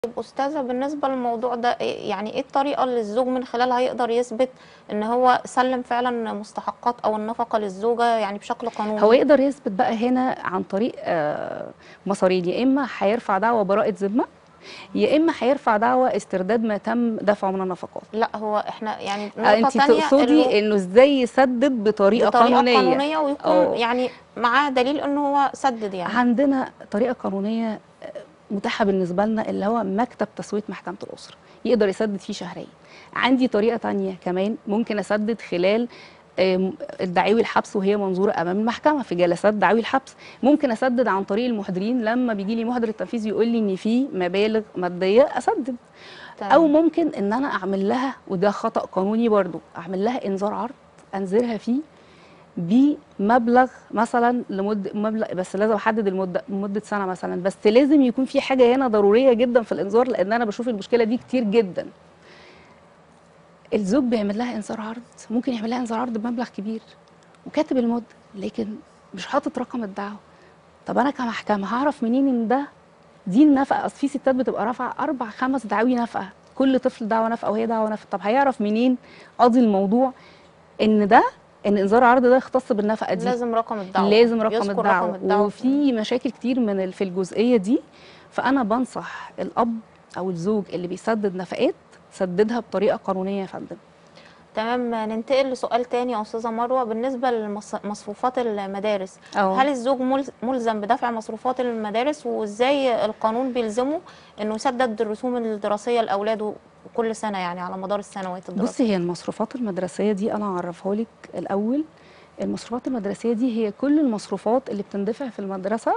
طيب أستاذة بالنسبة للموضوع ده إيه- يعني ايه الطريقة اللي الزوج من خلالها يقدر يثبت ان هو سلم فعلا مستحقات او النفقة للزوجة يعني بشكل قانوني هو يقدر يثبت بقى هنا عن طريق آه، مسارين يا اما هيرفع دعوى براءة ذمة يا اما هيرفع دعوى استرداد ما تم دفعه من النفقات لا هو احنا يعني آه، نقطة انت تانية تقصدي اللي انه ازاي يسدد بطريقه, بطريقة قانونيه, قانونية ويكون أو يعني معاه دليل ان هو سدد يعني عندنا طريقه قانونيه آه، متاحه بالنسبه لنا اللي هو مكتب تسويه محكمه الاسره يقدر يسدد فيه شهريا عندي طريقه تانية كمان ممكن اسدد خلال آم، الدعاوي الحبس وهي منظوره امام المحكمه في جلسات دعاوي الحبس ممكن اسدد عن طريق المحضرين لما بيجي لي محضر التنفيذ يقول لي ان في مبالغ ماديه اسدد تمام. او ممكن ان انا اعمل لها وده خطا قانوني برضو اعمل لها انذار عرض انذرها فيه بمبلغ مثلا لمده مبلغ بس لازم احدد المده مده سنه مثلا بس لازم يكون في حاجه هنا ضروريه جدا في الانذار لان انا بشوف المشكله دي كتير جدا الزوج بيعمل لها انذار عرض ممكن يعمل لها انذار عرض بمبلغ كبير وكاتب المده لكن مش حاطط رقم الدعوه طب انا كمحكمه هعرف منين ان ده دي النفقه اصل في ستات بتبقى رافعه اربع خمس دعاوي نفقه كل طفل دعوه نفقه وهي دعوه نفقه طب هيعرف منين قاضي الموضوع ان ده ان انذار عرض ده يختص بالنفقه دي لازم رقم الدعوة لازم رقم يذكر الدعوه, رقم الدعوة وفي مشاكل كتير من ال- في الجزئيه دي فانا بنصح الاب او الزوج اللي بيسدد نفقات سددها بطريقه قانونيه يا فندم تمام ننتقل لسؤال تاني يا أستاذة مروة بالنسبة لمصروفات المدارس أو. هل الزوج ملز- ملزم بدفع مصروفات المدارس وازاي القانون بيلزمه انه يسدد الرسوم الدراسية لأولاده كل سنة يعني على مدار السنوات الدراسية بصي هي المصروفات المدرسيه دي انا اعرفها لك الاول المصروفات المدرسيه دي هي كل المصروفات اللي بتندفع في المدرسه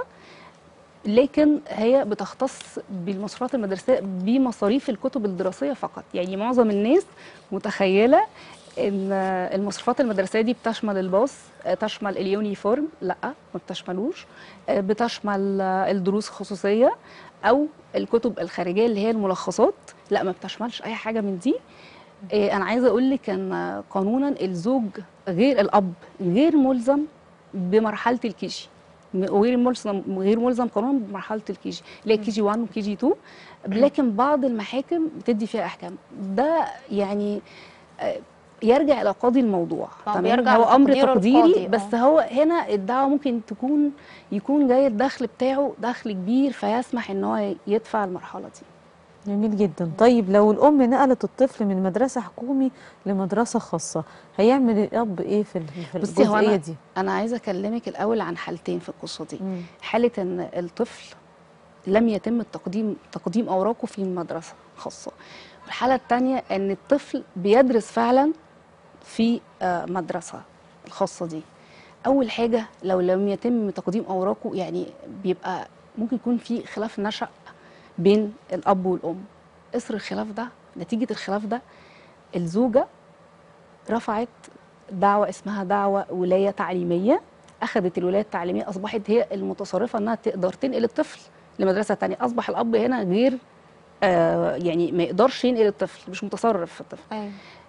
لكن هي بتختص بالمصروفات المدرسيه بمصاريف الكتب الدراسيه فقط يعني معظم الناس متخيله ان المصروفات المدرسيه دي بتشمل الباص تشمل اليونيفورم لا ما بتشملوش بتشمل الدروس الخصوصيه او الكتب الخارجيه اللي هي الملخصات لا ما بتشملش اي حاجه من دي إيه، انا عايزه اقول لك ان قانونا الزوج غير الاب غير ملزم بمرحله الكيجي وغير ملزم غير ملزم قانونا بمرحله الكيجي اللي هي كي جي 1 وكي جي 2 لكن بعض المحاكم بتدي فيها احكام ده يعني آه، يرجع الى قاضي الموضوع آه، تمام بيرجع هو امر لتقدير تقديري القاضي، بس آه. هو هنا الدعوه ممكن تكون يكون جاي الدخل بتاعه دخل كبير فيسمح ان هو يدفع المرحله دي جميل جدا طيب لو الام نقلت الطفل من مدرسه حكومي لمدرسه خاصه هيعمل الاب ايه في ال- في بصي هو الجزئيه انا دي انا عايزه اكلمك الاول عن حالتين في القصه دي مم. حاله ان الطفل لم يتم التقديم تقديم اوراقه في مدرسه خاصه والحاله الثانيه ان الطفل بيدرس فعلا في آه، مدرسه الخاصه دي اول حاجه لو لم يتم تقديم اوراقه يعني بيبقى ممكن يكون في خلاف نشأ بين الاب والام اثر الخلاف ده نتيجه الخلاف ده الزوجه رفعت دعوة اسمها دعوة ولاية تعليمية أخذت الولاية التعليمية أصبحت هي المتصرفة أنها تقدر تنقل الطفل لمدرسة تانية أصبح الأب هنا غير آه يعني ما يقدرش ينقل الطفل مش متصرف في الطفل ايوه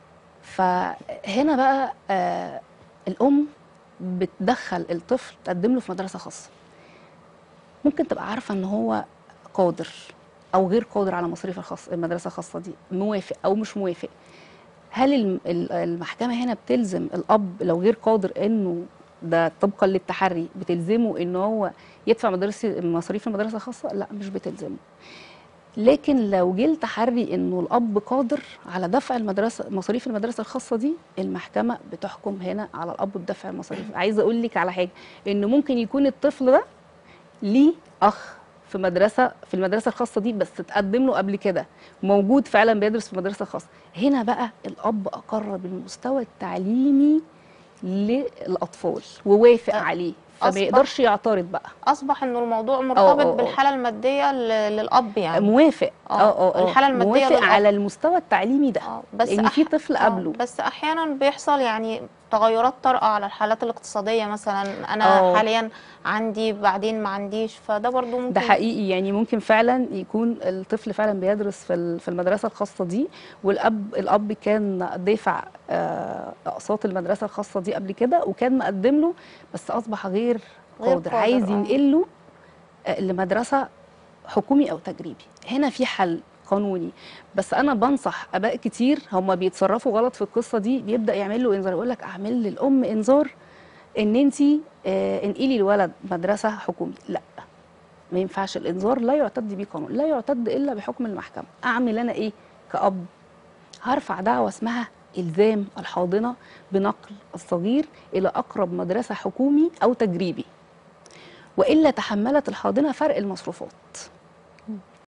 فهنا بقى آه الأم بتدخل الطفل تقدم له في مدرسة خاصة ممكن تبقى عارفة أن هو قادر أو غير قادر على مصاريف الخاص المدرسة الخاصة دي موافق أو مش موافق هل الم- ال- المحكمة هنا بتلزم الأب لو غير قادر إنه ده طبقا للتحري بتلزمه إن هو يدفع مدرسة مصاريف المدرسة الخاصة؟ لا مش بتلزمه. لكن لو جه التحري إنه الأب قادر على دفع المدرسة مصاريف المدرسة الخاصة دي المحكمة بتحكم هنا على الأب بدفع المصاريف. عايزة أقول لك على حاجة إن ممكن يكون الطفل ده ليه أخ في مدرسة في المدرسة الخاصة دي بس اتقدم له قبل كده موجود فعلا بيدرس في مدرسة خاصة هنا بقى الأب أقر بالمستوى التعليمي للأطفال ووافق أ- عليه أصبح- فما يقدرش يعترض بقى اصبح انه الموضوع آه، مرتبط آه. بالحالة المادية ل- للاب يعني موافق آه، الحالة المادية موافق للأب. على المستوى التعليمي ده اه بس لأن في أح- طفل آه، قبله بس احيانا بيحصل يعني تغيرات طارئه على الحالات الاقتصاديه مثلا انا آه. حاليا عندي بعدين ما عنديش فده برضو ممكن ده حقيقي يعني ممكن فعلا يكون الطفل فعلا بيدرس في ال- في المدرسه الخاصه دي والاب الاب كان دافع آه، اقساط المدرسه الخاصه دي قبل كده وكان مقدم له بس اصبح غير غير قادر قادر، عايز آه. ينقله آه، لمدرسه حكومي او تجريبي هنا في حل قانوني بس انا بنصح اباء كتير هم بيتصرفوا غلط في القصه دي بيبدا يعمل له انذار يقول لك اعمل للام انذار ان انت انقلي الولد مدرسه حكومي لا ما ينفعش الانذار لا يعتد بيه قانون لا يعتد الا بحكم المحكمه اعمل انا ايه كاب هرفع دعوه اسمها الزام الحاضنه بنقل الصغير الى اقرب مدرسه حكومي او تجريبي والا تحملت الحاضنه فرق المصروفات